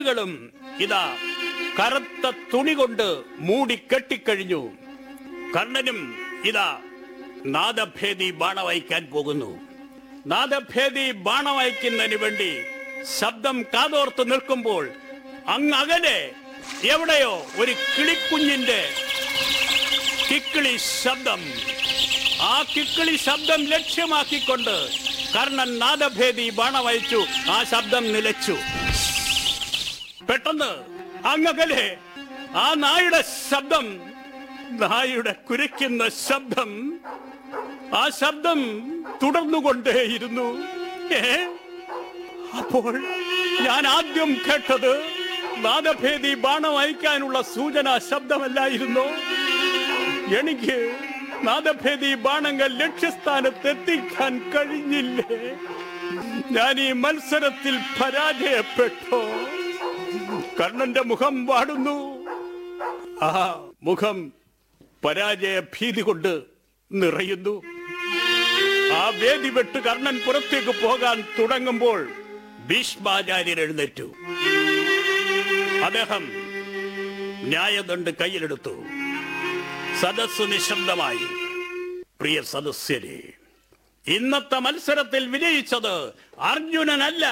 ും ഇതാ കറുത്ത തുണി കൊണ്ട് മൂടി കെട്ടിക്കഴിഞ്ഞു കർണനും ഇതാ നാദഭേദി ബാണവയ്ക്കാൻ പോകുന്നു നാദഭേദി ബാണവയ്ക്കുന്നതിന് വേണ്ടി ശബ്ദം കാതോർത്ത് നിൽക്കുമ്പോൾ അങ്ങ് അകലെ എവിടെയോ ഒരു കിളിക്കുഞ്ഞിന്റെ കിക്കിളി ശബ്ദം ആ കിക്കിളി ശബ്ദം ലക്ഷ്യമാക്കിക്കൊണ്ട് കർണൻ നാദഭേദി ബാണവയച്ചു ആ ശബ്ദം നിലച്ചു പെട്ടെന്ന് അങ്ങകലെ ആ നായുടെ ശബ്ദം നായുടെ കുരയ്ക്കുന്ന ശബ്ദം ആ ശബ്ദം തുടർന്നുകൊണ്ടേയിരുന്നു ഏ അപ്പോൾ ഞാൻ ആദ്യം കേട്ടത് നാദഭേദി ബാണം അയക്കാനുള്ള സൂചന ശബ്ദമല്ലായിരുന്നോ എനിക്ക് നാദഭേദി ബാണങ്ങൾ ലക്ഷ്യസ്ഥാനത്ത് എത്തിക്കാൻ കഴിഞ്ഞില്ലേ ഞാൻ ഈ മത്സരത്തിൽ പരാജയപ്പെട്ടോ കർണന്റെ മുഖം വാടുന്നു ആ മുഖം പരാജയ ഭീതി കൊണ്ട് നിറയുന്നു ആ വേദി വിട്ട് കർണൻ പുറത്തേക്ക് പോകാൻ തുടങ്ങുമ്പോൾ ഭീഷ്മാചാര്യൻ എഴുന്നേറ്റു അദ്ദേഹം ന്യായദണ്ഡ് കയ്യിലെടുത്തു സദസ് നിശബ്ദമായി പ്രിയ സദസ്യരെ ഇന്നത്തെ മത്സരത്തിൽ വിജയിച്ചത് അർജുനനല്ല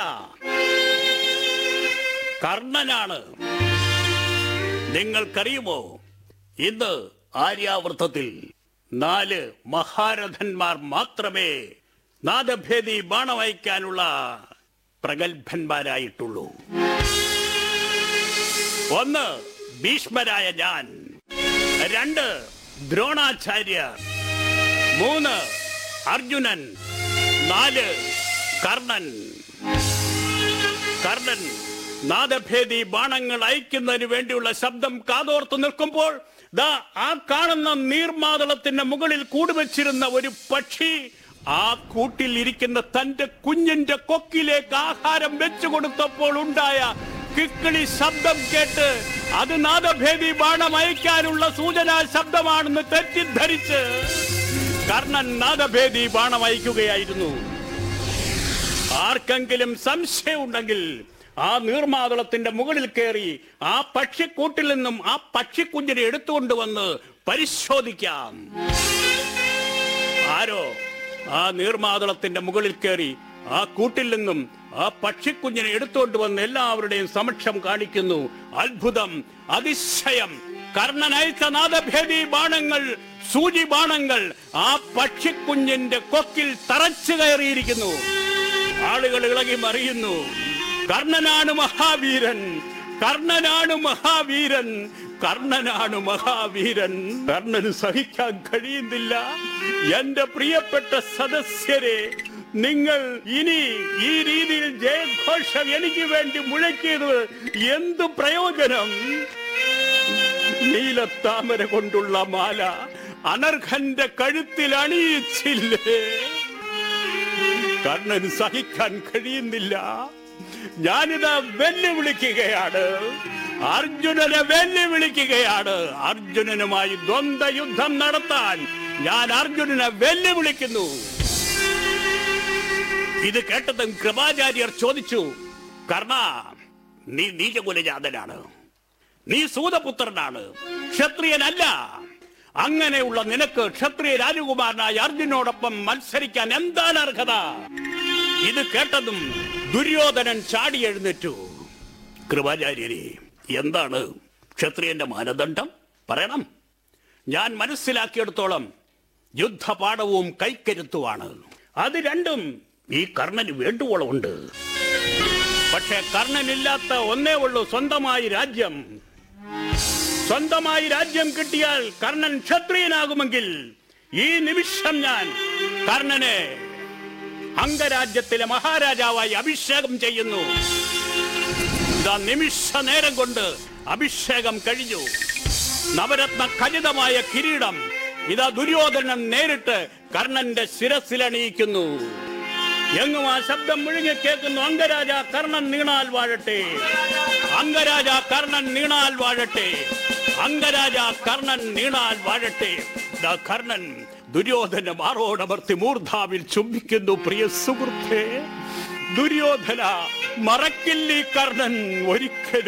കർണനാണ് നിങ്ങൾക്കറിയുമോ ഇന്ന് ആര്യാവൃത്തത്തിൽ നാല് മഹാരഥന്മാർ മാത്രമേ നാദഭേദി ബാണവയ്ക്കാനുള്ള പ്രഗത്ഭന്മാരായിട്ടുള്ളൂ ഒന്ന് ഭീഷ്മരായ ഞാൻ രണ്ട് ദ്രോണാചാര്യർ മൂന്ന് അർജുനൻ നാല് കർണൻ കർണൻ നാദഭേദി ബാണങ്ങൾ അയക്കുന്നതിന് വേണ്ടിയുള്ള ശബ്ദം കാതോർത്ത് നിൽക്കുമ്പോൾ ദാ ആ കാണുന്ന നീർമാതളത്തിന്റെ മുകളിൽ കൂടുവച്ചിരുന്ന ഒരു പക്ഷി ആ കൂട്ടിൽ ഇരിക്കുന്ന തന്റെ കുഞ്ഞിന്റെ കൊക്കിലേക്ക് ആഹാരം വെച്ചു കൊടുത്തപ്പോൾ ഉണ്ടായ കിക്കിളി ശബ്ദം കേട്ട് അത് നാദഭേദി ബാണം അയക്കാനുള്ള സൂചനാ ശബ്ദമാണെന്ന് തെറ്റിദ്ധരിച്ച് കർണൻ നാദഭേദി ബാണം അയക്കുകയായിരുന്നു ആർക്കെങ്കിലും സംശയമുണ്ടെങ്കിൽ ആ നീർമാതളത്തിന്റെ മുകളിൽ കയറി ആ പക്ഷിക്കൂട്ടിൽ നിന്നും ആ പക്ഷിക്കുഞ്ഞിനെ എടുത്തുകൊണ്ടുവന്ന് പരിശോധിക്കാം ആരോ ആ നീർമാതളത്തിന്റെ മുകളിൽ കയറി ആ കൂട്ടിൽ നിന്നും ആ പക്ഷിക്കുഞ്ഞിനെ എടുത്തുകൊണ്ട് വന്ന് എല്ലാവരുടെയും സമക്ഷം കാണിക്കുന്നു അത്ഭുതം അതിശയം കർണനയച്ച നാദഭേദി ബാണങ്ങൾ സൂചി ബാണങ്ങൾ ആ പക്ഷിക്കുഞ്ഞിന്റെ കൊക്കിൽ തറച്ചു കയറിയിരിക്കുന്നു ആളുകൾ ഇളകി മറിയുന്നു കർണനാണ് മഹാവീരൻ കർണനാണ് മഹാവീരൻ കർണനാണ് മഹാവീരൻ കർണന് സഹിക്കാൻ കഴിയുന്നില്ല എന്റെ പ്രിയപ്പെട്ട സദസ്യരെ നിങ്ങൾ ഇനി ഈ രീതിയിൽ ജയഘോഷം എനിക്ക് വേണ്ടി മുഴക്കിയത് എന്തു പ്രയോജനം നീലത്താമര കൊണ്ടുള്ള മാല അനർഹന്റെ കഴുത്തിൽ അണിയിച്ചില്ലേ കർണന് സഹിക്കാൻ കഴിയുന്നില്ല ഞാനിത് വെല്ലുവിളിക്കുകയാണ് അർജുനനെ വെല്ലുവിളിക്കുകയാണ് അർജുനനുമായി ദ്വന്ദ്വ യുദ്ധം നടത്താൻ ഞാൻ അർജുനനെ വെല്ലുവിളിക്കുന്നു ഇത് കേട്ടതും കൃപാചാര്യർ ചോദിച്ചു കർണ നീ നീചകുലജാതനാണ് നീ സൂതപുത്രനാണ് ക്ഷത്രിയനല്ല അങ്ങനെയുള്ള നിനക്ക് ക്ഷത്രിയ രാജകുമാരനായ അർജുനോടൊപ്പം മത്സരിക്കാൻ എന്താണ് അർഹത ഇത് കേട്ടതും ദുര്യോധനൻ ചാടി എഴുന്നേറ്റു കൃപാചാര്യരെ എന്താണ് ക്ഷത്രിയന്റെ മാനദണ്ഡം പറയണം ഞാൻ മനസ്സിലാക്കിയെടുത്തോളം യുദ്ധപാഠവും കൈക്കരുത്തുമാണ് അത് രണ്ടും ഈ കർണന് വേണ്ടുവോളം ഉണ്ട് പക്ഷെ കർണനില്ലാത്ത ഒന്നേ ഉള്ളൂ സ്വന്തമായി രാജ്യം സ്വന്തമായി രാജ്യം കിട്ടിയാൽ കർണൻ ക്ഷത്രിയനാകുമെങ്കിൽ ഈ നിമിഷം ഞാൻ കർണനെ അംഗരാജ്യത്തിലെ മഹാരാജാവായി അഭിഷേകം ചെയ്യുന്നു ഇതാ നിമിഷ നേരം കൊണ്ട് അഭിഷേകം കഴിഞ്ഞു നവരത്ന ഖചിതമായ കിരീടം ഇതാ ദുര്യോധനൻ നേരിട്ട് കർണന്റെ ശിരസിലണിയിക്കുന്നു എങ്ങും ആ ശബ്ദം മുഴുങ്ങി കേൾക്കുന്നു അംഗരാജ കർണൻ നീണാൽ വാഴട്ടെ അംഗരാജ കർണൻ നീണാൽ വാഴട്ടെ അംഗരാജ കർണൻ നീണാൽ വാഴട്ടെ ദാ കർണൻ ദുര്യോധന മാറോടമർത്തി മൂർധാവിൽ ചുംബിക്കുന്നു പ്രിയ സുഹൃത്തെ ദുര്യോധന മറക്കില്ലീ കർണൻ ഒരിക്കലും